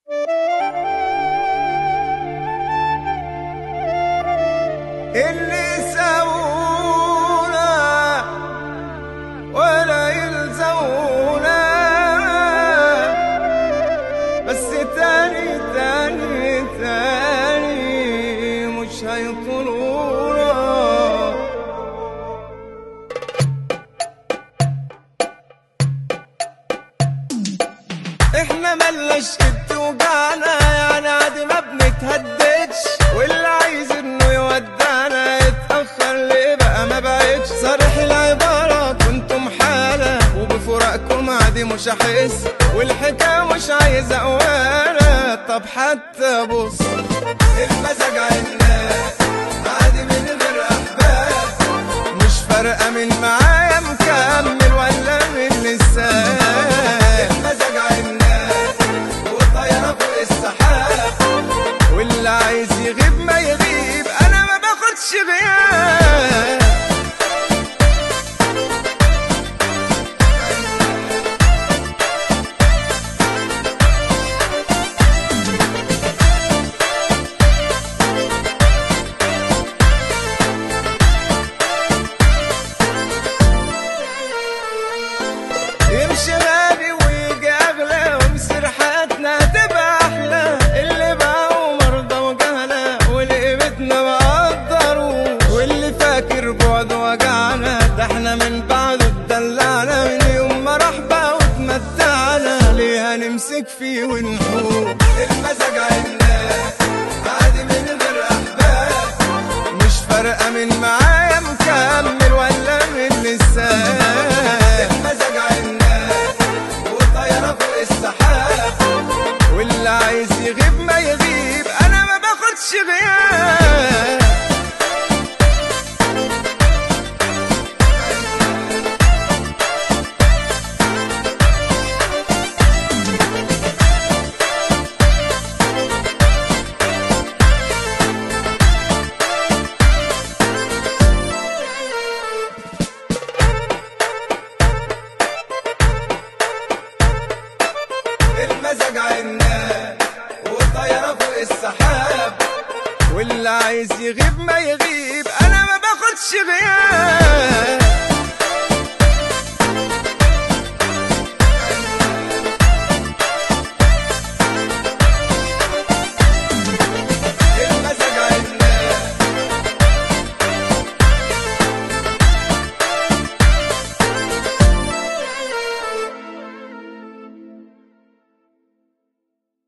اللي سوونا ولا يلزونا بس تاني تاني تاني مش هيطولونا احنا ملناش قد وجعنا يعني عادي ما بنتهددش واللي عايز انه يودعنا يتأخر ليه بقى ما بقتش صرح العبارة كنتم حالة وبفراقكم عادي مش هحس والحكاية مش عايزة قوالة طب حتى بص المزاج عنا عادي من غير أحباب مش فارقة من معايا مكمل ولا من لسه المزاج عنا وطيارة فوق السحاب واللي عايز يغيب ما يغيب انا ما باخدش غياب يمشي غالي ويجي اغلى ومصير حياتنا هتبقى احلى اللي باعوا مرضى وجهلة واللي قيمتنا ما قدروا واللي فاكر بعد وجعنا ده احنا من بعده اتدلعنا من يوم ما راح بقى واتمتعنا ليه هنمسك فيه ونحوق المزاج عنا عادي من غير احباب مش فارقة من معايا مكمل ولا من لسه المزاج عنا وطيارة فوق السحاب واللي عايز يغيب ما يغيب انا ما باخدش غياب المزاج عنا والطيارة فوق السحاب واللي عايز يغيب ما يغيب انا ما باخدش غياب